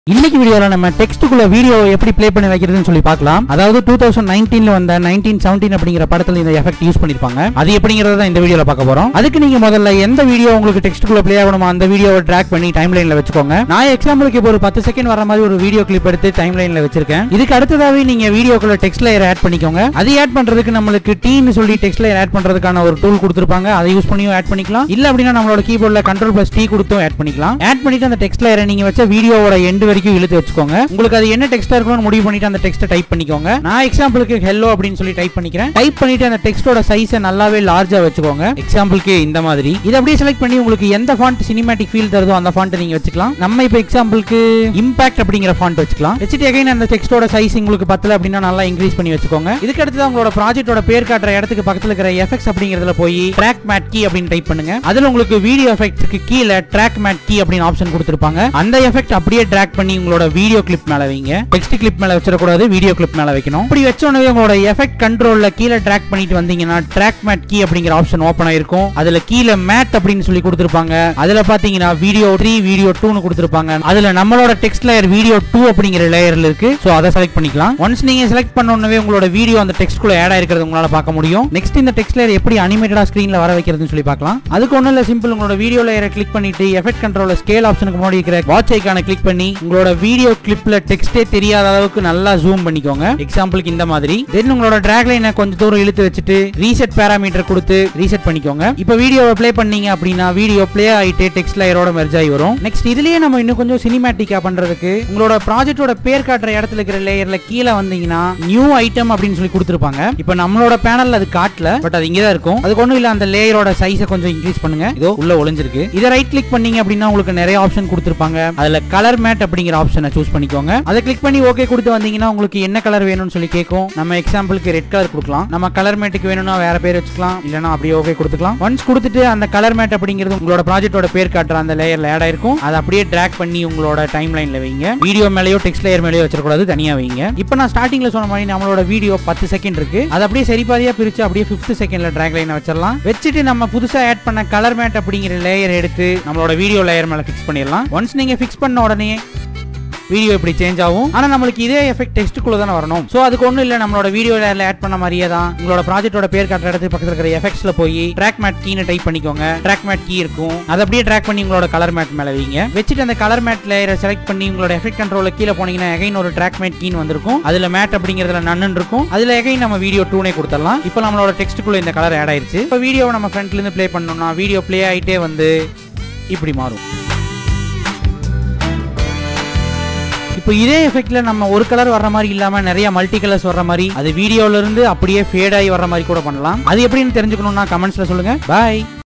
இன்னைக்கு வீடியோல நம்ம டெக்ஸ்ட்டுக்குள்ள வீடியோ எப்படி ப்ளே பண்ணி வைக்கிறதுன்னு சொல்லி பார்க்கலாம் அதாவது டூ தௌசண்ட் நைன்டீன்ல வந்த நைன்டீன் செவன்டீன் அப்படிங்கிற படத்துல இந்த எஃபெக்ட் யூஸ் பண்ணிருப்பாங்க அது எப்படிங்கறத தான் இந்த வீடியோல பார்க்க போறோம் அதுக்கு நீங்க முதல்ல எந்த வீடியோ உங்களுக்கு டெக்ஸ்ட்டுக்குள்ள ப்ளே ஆகணுமோ அந்த வீடியோவை ட்ராக் பண்ணி டைம் லைன்ல வச்சுக்கோங்க நான் எக்ஸாம்பிளுக்கு இப்போ ஒரு பத்து செகண்ட் வர மாதிரி ஒரு வீடியோ கிளிப் எடுத்து டைம் லைன்ல வச்சிருக்கேன் இதுக்கு அடுத்ததாவே நீங்க வீடியோக்குள்ள டெக்ஸ்ட் லேயர் ஆட் பண்ணிக்கோங்க அது ஆட் பண்றதுக்கு நம்மளுக்கு டீன்னு சொல்லி டெக்ஸ்ட் லேயர் ஆட் பண்றதுக்கான ஒரு டூல் கொடுத்துருப்பாங்க அதை யூஸ் பண்ணியும் ஆட் பண்ணிக்கலாம் இல்ல அப்படின்னா நம்மளோட கீபோர்ட்ல கண்ட்ரோல் பிளஸ் டி கொடுத்தும் ஆட் பண்ணிக்கலாம் ஆட் பண்ணிட்டு அந்த டெக்ஸ்ட் லேயரை நீங்க வச்ச வீடியோவோட எண்டு வரைக்கும் இழுத்து வச்சுக்கோங்க உங்களுக்கு அது என்ன டெக்ஸ்டா இருக்கணும்னு முடிவு பண்ணிட்டு அந்த டெக்ஸ்ட்டை டைப் பண்ணிக்கோங்க நான் எக்ஸாம்பிளுக்கு ஹெல்லோ அப்படின்னு சொல்லி டைப் பண்ணிக்கிறேன் டைப் பண்ணிட்டு அந்த டெக்ஸ்டோட சைஸை நல்லாவே லார்ஜா வச்சுக்கோங்க எக்ஸாம்பிளுக்கு இந்த மாதிரி இதை அப்படியே செலக்ட் பண்ணி உங்களுக்கு எந்த ஃபாண்ட் சினிமேட்டிக் ஃபீல் தருதோ அந்த ஃபாண்ட் நீங்க வச்சுக்கலாம் நம்ம இப்போ எக்ஸாம்பிளுக்கு இம்பாக்ட் அப்படிங்கிற ஃபாண்ட் வச்சுக்கலாம் வச்சுட்டு அகைன் அந்த டெக்ஸ்டோட சைஸ் உங்களுக்கு பத்தல அப்படின்னா நல்லா இன்க்ரீஸ் பண்ணி வச்சுக்கோங்க இதுக்கு அடுத்து உங்களோட ப்ராஜெக்ட்டோட பேர் காட்டுற இடத்துக்கு பக்கத்துல இருக்கிற எஃபெக்ட்ஸ் அப்படிங்கிறதுல போய் ட்ராக் மேட் கீ அப்படின்னு டைப் பண்ணுங்க அதுல உங்களுக்கு வீடியோ எஃபெக்ட்ஸ்க்கு கீழே ட்ராக் மேட் கீ அப்படின்னு ஆப்ஷன் கொடுத்துருப்பாங்க அந்த எஃபெக்ட் அப்படியே ட்ராக் பண்ணி உங்களோட வீடியோ கிளிப் மேல வைங்க டெக்ஸ்ட் கிளிப் மேல வச்சிடக்கூடாது வீடியோ கிளிப் மேல வைக்கணும் இப்படி வச்ச உடனே உங்களோட எஃபெக்ட் கண்ட்ரோல்ல கீழே ட்ராக் பண்ணிட்டு வந்தீங்கன்னா ட்ராக் மேட் கீ அப்படிங்கிற ஆப்ஷன் ஓப்பன் ஆயிருக்கும் அதுல கீழே மேட் அப்படின்னு சொல்லி கொடுத்துருப்பாங்க அதுல பாத்தீங்கன்னா வீடியோ த்ரீ வீடியோ டூன்னு கொடுத்துருப்பாங்க அதுல நம்மளோட டெக்ஸ்ட் லேயர் வீடியோ டூ அப்படிங்கிற லேயர்ல இருக்கு சோ அதை செலக்ட் பண்ணிக்கலாம் ஒன்ஸ் நீங்க செலக்ட் பண்ண உடனே உங்களோட வீடியோ அந்த டெக்ஸ்ட் குள்ள ஆட் ஆயிருக்கிறது உங்களால பார்க்க முடியும் நெக்ஸ்ட் இந்த டெக்ஸ்ட் லேயர் எப்படி அனிமேட்டடா ஸ்கிரீன்ல வர வைக்கிறதுன்னு சொல்லி பார்க்கலாம் அதுக்கு ஒண்ணும் இல்ல சிம்பிள் உங்களோட வீடியோ லேயரை கிளிக் பண்ணிட்டு எஃபெக்ட் கண்ட்ரோல ஸ்கேல் ஆப்ஷனுக்கு முன்னாடி இருக்கிற வாட்ச் ஐக்கான கிளிக் பண்ணி உங்களோட வீடியோ கிளிப்ல டெக்ஸ்டே தெரியாத அளவுக்கு நல்லா ஜூம் பண்ணிக்கோங்க எக்ஸாம்பிளுக்கு இந்த மாதிரி தென் உங்களோட டிராக் லைனை கொஞ்சம் தூரம் இழுத்து வச்சுட்டு ரீசெட் பேராமீட்டர் கொடுத்து ரீசெட் பண்ணிக்கோங்க இப்போ வீடியோவை ப்ளே பண்ணீங்க அப்படின்னா வீடியோ ப்ளே ஆயிட்டு டெக்ஸ்ட் லேயரோட மெர்ஜ் ஆகி வரும் நெக்ஸ்ட் இதுலயே நம்ம இன்னும் கொஞ்சம் சினிமேட்டிக்கா பண்றதுக்கு உங்களோட ப்ராஜெக்ட்டோட பேர் காட்டுற இடத்துல இருக்கிற லேயர்ல கீழே வந்தீங்கன்னா நியூ ஐட்டம் அப்படின்னு சொல்லி கொடுத்துருப்பாங்க இப்போ நம்மளோட பேனல்ல அது காட்டல பட் அது இங்கே தான் இருக்கும் அதுக்கு ஒன்றும் இல்ல அந்த லேயரோட சைஸை கொஞ்சம் இன்க்ரீஸ் பண்ணுங்க இதோ உள்ள ஒளிஞ்சிருக்கு இதை ரைட் கிளிக் பண்ணீங்க அப்படின்னா உங்களுக்கு நிறைய ஆப்ஷன் கொடுத்துருப்பாங்க அதுல கலர் மேட் அப்படிங்கிற ஆப்ஷனை சூஸ் பண்ணிக்கோங்க அதை கிளிக் பண்ணி ஓகே கொடுத்து வந்தீங்கன்னா உங்களுக்கு என்ன கலர் வேணும்னு சொல்லி கேட்கும் நம்ம எக்ஸாம்பிளுக்கு ரெட் கலர் கொடுக்கலாம் நம்ம கலர் மேட்டுக்கு வேணும்னா வேற பேர் வச்சுக்கலாம் இல்லைன்னா அப்படியே ஓகே கொடுத்துக்கலாம் ஒன்ஸ் கொடுத்துட்டு அந்த கலர் மேட் அப்படிங்கிறது உங்களோட ப்ராஜெக்ட்டோட பேர் காட்டுற அந்த லேயர்ல ஆட் ஆயிருக்கும் அதை அப்படியே ட்ராக் பண்ணி உங்களோட டைம் லைன்ல வைங்க வீடியோ மேலேயோ டெக்ஸ்ட் லேயர் மேலேயோ வச்சிடக்கூடாது தனியா வைங்க இப்போ நான் ஸ்டார்டிங்ல சொன்ன மாதிரி நம்மளோட வீடியோ பத்து செகண்ட் இருக்கு அதை அப்படியே சரி பாதியா பிரிச்சு அப்படியே ஃபிஃப்த் செகண்ட்ல ட்ராக் லைனை வச்சிடலாம் வச்சுட்டு நம்ம புதுசா ஆட் பண்ண கலர் மேட் அப்படிங்கிற லேயர் எடுத்து நம்மளோட வீடியோ லேயர் மேல ஃபிக்ஸ் பண்ணிடலாம் ஒன்ஸ் நீங்க ஃபிக்ஸ் பண்ண உடனே வீடியோ இப்படி சேஞ்ச் ஆகும் ஆனா நம்மளுக்கு இதே எஃபெக்ட் டெக்ஸ்ட்டுக்குள்ள தானே வரணும் சோ அதுக்கு ஒண்ணும் இல்ல நம்மளோட வீடியோ லேயர்ல ஆட் பண்ண மாதிரியே தான் உங்களோட ப்ராஜெக்ட்டோட பேர் காட்டுற இடத்துக்கு பக்கத்துல இருக்கிற எஃபெக்ட்ஸ்ல போய் ட்ராக் மேட் கீன்னு டைப் பண்ணிக்கோங்க ட்ராக் மேட் கீ இருக்கும் அதை அப்படியே ட்ராக் பண்ணி உங்களோட கலர் மேட் மேல வைங்க வச்சுட்டு அந்த கலர் மேட் லேயரை செலக்ட் பண்ணி உங்களோட எஃபெக்ட் கண்ட்ரோல கீழே போனீங்கன்னா எகைன் ஒரு ட்ராக் மேட் கீன்னு வந்திருக்கும் அதுல மேட் அப்படிங்கிறதுல நன்னு இருக்கும் அதுல எகைன் நம்ம வீடியோ டூனே கொடுத்துடலாம் இப்போ நம்மளோட டெக்ஸ்ட்டுக்குள்ள இந்த கலர் ஆட் ஆயிருச்சு இப்போ வீடியோவை நம்ம ஃப்ரண்ட்ல இருந்து ப்ளே பண்ணோம்னா வீடியோ ப்ளே ஆயிட்டே வந்து இப்படி மாறும் இப்போ இதே எஃபெக்ட்ல நம்ம ஒரு கலர் வர்ற மாதிரி இல்லாம நிறைய மல்டி கலர்ஸ் வர்ற மாதிரி அது வீடியோல இருந்து அப்படியே ஃபேட் ஆகி வர்ற மாதிரி கூட பண்ணலாம் அது எப்படின்னு தெரிஞ்சுக்கணும்னா கமெண்ட்ஸ்ல சொல்லுங்க பாய்